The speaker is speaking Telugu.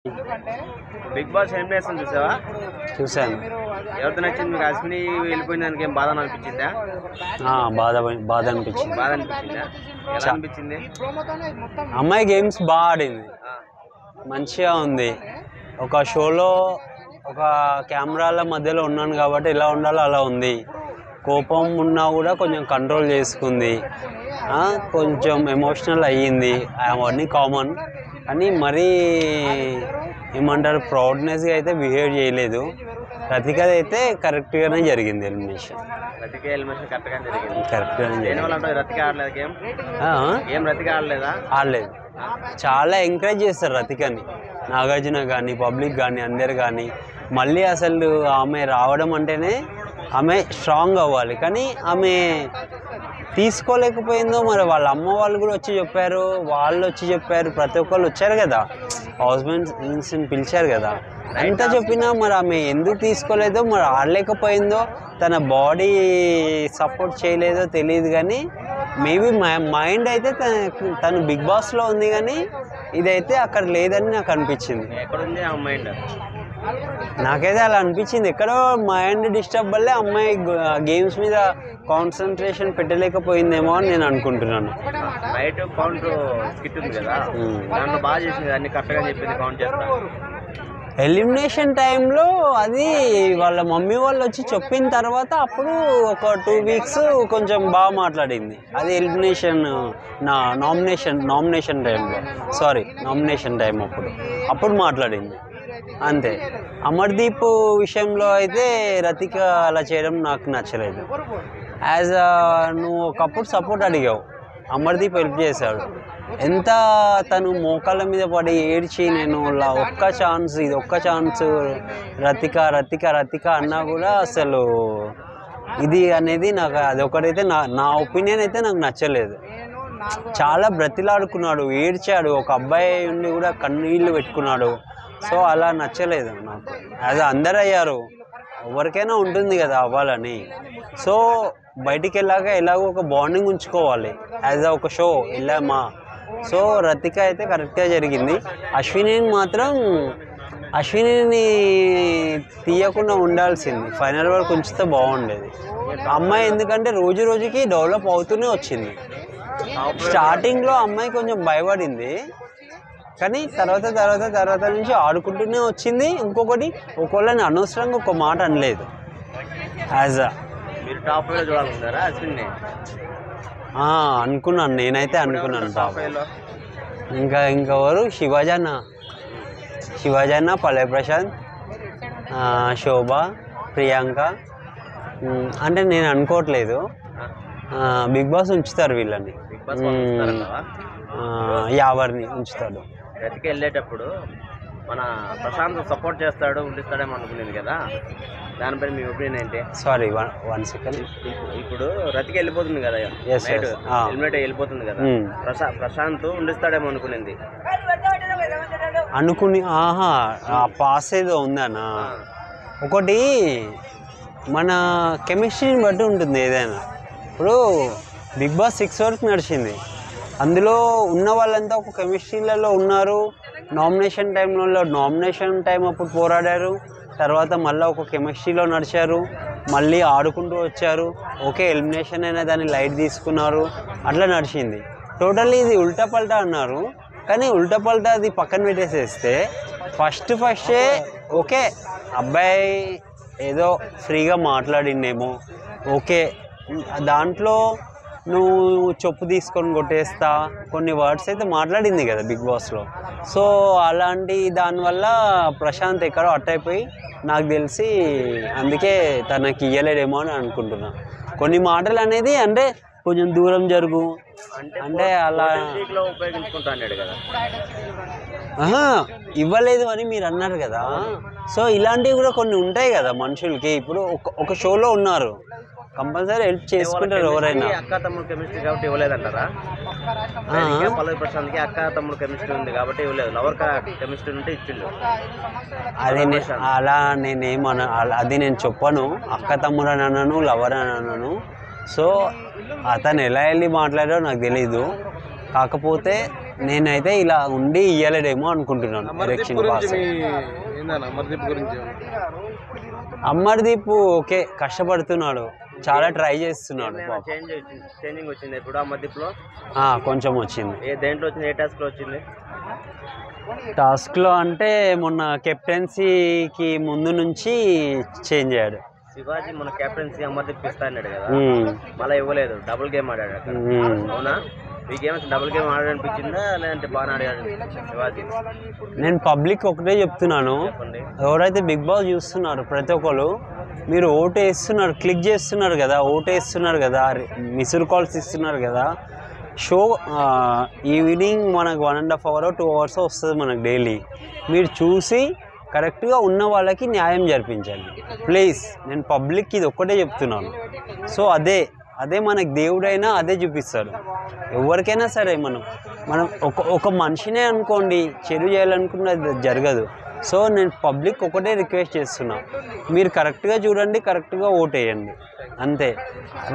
బిగ్ బాస్ ఎలిమినేషన్ చూసావా చూశాను ఎవరితో నచ్చింది మీకు అశ్విని వెళ్ళిపోయిన దానికి ఏం బాధ అనిపించిందా ఆ, బాధ బాధ అనిపించింది బాధ అనిపించిందా ఎలా చా- అనిపించింది అమ్మాయి గేమ్స్ బాగా ఆడింది ఆ, మంచిగా ఉంది ఒక షోలో ఒక కెమెరాల మధ్యలో ఉన్నాను కాబట్టి ఎలా ఉండాలో అలా ఉంది కోపం ఉన్నా కూడా కొంచెం కంట్రోల్ చేసుకుంది ఆ, కొంచెం ఎమోషనల్ అయ్యింది అవన్నీ కామన్ కానీ మరీ ఏమంటారు ప్రౌడ్నెస్గా అయితే బిహేవ్ చేయలేదు రతికది అయితే కరెక్ట్గానే జరిగింది ఎలిమినేషన్ రతిక ఎలిమినేషన్ కరెక్ట్ గా జరిగింది కరెక్ట్గానే దేని జరిగింది వల్ల అంటే రతిక ఆడలేదు గేమ్ ఆ, ఏం రతిక ఆడలేదా ఆడలేదు చాలా ఎంకరేజ్ చేస్తారు రతికని నాగార్జున కానీ పబ్లిక్ కానీ అందరు కానీ మళ్ళీ అసలు ఆమె రావడం అంటేనే ఆమె స్ట్రాంగ్ అవ్వాలి కానీ ఆమె తీసుకోలేకపోయిందో మరి వాళ్ళ అమ్మ వాళ్ళు కూడా వచ్చి చెప్పారు వాళ్ళు వచ్చి చెప్పారు ప్రతి ఒక్కళ్ళు వచ్చారు కదా హస్బెండ్స్ పిలిచారు కదా అంతా చెప్పినా మరి ఆమె ఎందుకు తీసుకోలేదో మరి ఆడలేకపోయిందో తన బాడీ సపోర్ట్ చేయలేదో తెలియదు కానీ మేబీ మైండ్ అయితే తన తను బిగ్ బాస్లో ఉంది కానీ ఇదైతే అక్కడ లేదని నాకు అనిపించింది ఎక్కడుంది ఆ మైండ్ నాకైతే అలా అనిపించింది ఎక్కడో మైండ్ డిస్టర్బ్ వల్లే అమ్మాయి గేమ్స్ మీద కాన్సన్ట్రేషన్ పెట్టలేకపోయిందేమో అని నేను అనుకుంటున్నాను నైట్ కౌంట్ స్కిట్ ఉంది కదా Hmm. దాంట్లో బాగా చేసింది అన్ని కరెక్ట్ గా చెప్పింది కౌంట్ చేస్తా ఎలిమినేషన్ టైంలో అది వాళ్ళ మమ్మీ వాళ్ళు వచ్చి చెప్పిన తర్వాత అప్పుడు ఒక టూ వీక్స్ కొంచెం బాగా మాట్లాడింది అది ఎలిమినేషన్ నా నామినేషన్ నామినేషన్ టైంలో సారీ నామినేషన్ టైం అప్పుడు అప్పుడు మాట్లాడింది అంతే అమర్దీప్ విషయంలో అయితే రతిక అలా చేయడం నాకు నచ్చలేదు యాజ్ నువ్వు ఒకప్పుడు సపోర్ట్ అడిగావు అమర్దీప్ హెల్ప్ చేశాడు ఎంత తను మోకాళ్ళ మీద పడి ఏడ్చి నేను లా ఒక్క ఛాన్స్ ఇది ఒక్క ఛాన్స్ రతిక రతిక రతిక అన్నా కూడా అసలు ఇది అనేది నాకు అదొకటైతే నా నా ఒపీనియన్ అయితే నాకు నచ్చలేదు చాలా బ్రతిలాడుకున్నాడు ఏడ్చాడు ఒక అబ్బాయి ఉండి కూడా కన్నీళ్ళు పెట్టుకున్నాడు సో అలా నచ్చలేదు నాకు అది అందరు అయ్యారు ఎవరికైనా ఉంటుంది కదా అవ్వాలని సో బయటికి వెళ్ళాక ఎలాగో ఒక బాండింగ్ ఉంచుకోవాలి యాజ్ అ ఒక షో వెళ్ళామా సో రతిక అయితే కరెక్ట్గా జరిగింది అశ్విని మాత్రం అశ్వినిని తీయకుండా ఉండాల్సింది ఫైనల్ వరకు ఉంచితే బాగుండేది అమ్మాయి ఎందుకంటే రోజు రోజుకి డెవలప్ అవుతూనే వచ్చింది స్టార్టింగ్లో అమ్మాయి కొంచెం భయపడింది కానీ తర్వాత తర్వాత తర్వాత నుంచి ఆడుకుంటూనే వచ్చింది ఇంకొకటి ఒకళ్ళని అనవసరంగా ఒక మాట అనలేదు యాజ్ అ మీరు టాప్ ఫైవ్ లో చూడాలనుకుంటారా అశ్విన్ని అనుకున్నాను నేనైతే అనుకున్నాను టాప్ పాప ఫైవ్ లో ఇంకా ఇంకెవరు శివాజన్న శివాజన్న పల్లె ప్రశాంత్ ఆ, శోభ ప్రియాంక ఉమ్, అంటే నేను అనుకోవట్లేదు ఆ, బిగ్ బాస్ ఉంచుతారు వీళ్ళని బిగ్ బాస్ వాళ్ళు చూస్తారంటావా? ఆ, యావర్ని ఉంచుతాడు రతిక వెళ్ళేటప్పుడు మన ప్రశాంత్ సపోర్ట్ చేస్తాడు ఉండిస్తాడేమో అనుకునేది కదా దానిపై మీ ఒపీనియన్ ఏంటి సారీ వన్ వన్ సెకండ్ ఇప్పు- ఇప్పుడు రతిక వెళ్ళిపోతుంది కదా Yes, నైట్ yes. Ah. హెల్మెట్ వెళ్ళిపోతుంది కదా Hmm. ప్రశా ప్రశాంత్ ఉండిస్తాడేమో అనుకునేది అనుకుని ఆహా ఆ పాస్ ఏదో ఉందనా ఒకటి మన కెమిస్ట్రీని బట్టి ఉంటుంది ఏదైనా ఇప్పుడు బిగ్ బాస్ సిక్స్ వరకు నడిచింది అందులో ఉన్న వాళ్ళంతా ఒక కెమిస్ట్రీలలో ఉన్నారు నామినేషన్ టైంలో నామినేషన్ టైం అప్పుడు పోరాడారు తర్వాత మళ్ళీ ఒక కెమిస్ట్రీలో నడిచారు మళ్ళీ ఆడుకుంటూ వచ్చారు ఓకే ఎలిమినేషన్ అయినా దాన్ని లైట్ తీసుకున్నారు అట్లా నడిచింది టోటల్లీ ఇది ఉల్టా పల్టా అన్నారు కానీ ఉల్టా పల్టా అది పక్కన పెట్టేసేస్తే ఫస్ట్ ఫస్టే ఓకే అబ్బాయి ఏదో ఫ్రీగా మాట్లాడిండేమో ఓకే దాంట్లో నువ్వు చెప్పు తీసుకొని కొట్టేస్తా కొన్ని వర్డ్స్ అయితే మాట్లాడింది కదా బిగ్ బాస్లో సో అలాంటి దానివల్ల ప్రశాంత్ ఎక్కడో అట్టయిపోయి నాకు తెలిసి అందుకే తనకి ఇయ్యలేడేమో అని అనుకుంటున్నా కొన్ని మాటలు అనేది అంటే కొంచెం దూరం జరుగు అంటే అలా లో ఉపయోగించుకుంటా అన్నాడు కదా ఆహా, ఇవ్వలేదు అని మీరు అన్నారు కదా సో ఇలాంటివి కూడా కొన్ని ఉంటాయి కదా మనుషులకి ఇప్పుడు ఒక ఒక షోలో ఉన్నారు కంపల్సరీ హెల్ప్ చేసుకుంటారు ఎవరైనా ఈ అక్క తమ్ముడు కెమిస్ట్రీ కాబట్టి ఇవ్వలేదంటారా ఆ. ఇంకా పల్లవి ప్రశాంత్ కి అక్క తమ్ముడు కెమిస్ట్రీ ఉంది కాబట్టి ఇవ్వలేదు లవర్ కెమిస్ట్రీ ఉంటే ఇచ్చిండు అది నే- అలా నేనేమన అలా- అది నేను చెప్పను అక్క తమ్ముడు అని అన్నాను లవర్ అని అన్నాను సో అతను ఎలా వెళ్ళి మాట్లాడాడో నాకు తెలీదు కాకపోతే నేనైతే ఇలా ఉండి ఇయ్యలేడేమో అనుకుంటున్నాను అమర్దీప్ ఎలక్షన్ గురించి పాస్ మీ ఏందన్న అమర్దీప్ గురించి అమర్దీప్ ఓకే కష్టపడుతున్నాడు చాలా ట్రై చేస్తున్నాడు ఏమైనా చేంజ్ వచ్చింది చేంజింగ్ వచ్చింది ఇప్పుడు ఆ మధ్యలో ఆ, కొంచెం వచ్చింది ఏ దేంట్లో వచ్చింది ఏ టాస్క్లో వచ్చింది టాస్క్లో అంటే మొన్న కెప్టెన్సీకి ముందు నుంచి చేంజ్ అయ్యాడు శివాజీ మన కెప్టెన్సీ అమర్దీప్ ఇస్తా అన్నాడు కదా మ్మ్. మళ్ళీ ఇవ్వలేదు డబుల్ గేమ్ ఆడాడు అక్కడ మ్మ్. అవునా మీకేమో డబుల్ గేమ్ ఆడాలనిపించిందా లేదంటే బాగా ఆడాడు శివాజీ నేను పబ్లిక్ ఒకటే చెప్తున్నాను చెప్పండి ఎవరైతే బిగ్ బాస్ చూస్తున్నారు ప్రతి ఒక్కరు మీరు ఓటు వేస్తున్నారు క్లిక్ చేస్తున్నారు కదా ఓటు వేస్తున్నారు కదా మిస్డ్ కాల్స్ ఇస్తున్నారు కదా షో ఈవినింగ్ మనకు one and half hour two hours వస్తుంది మనకు డైలీ మీరు చూసి కరెక్ట్గా ఉన్న వాళ్ళకి న్యాయం జరిపించండి ప్లీజ్ నేను పబ్లిక్ ఇది ఒక్కటే చెప్తున్నాను సో అదే అదే మనకు దేవుడైనా అదే చూపిస్తాడు ఎవరికైనా సరే మనం మనం ఒక ఒక మనిషినే అనుకోండి చెడు చేయాలనుకున్న అది జరగదు సో నేను పబ్లిక్ ఒకటే రిక్వెస్ట్ చేస్తున్నా మీరు కరెక్ట్గా చూడండి కరెక్ట్గా ఓట్ వేయండి అంతే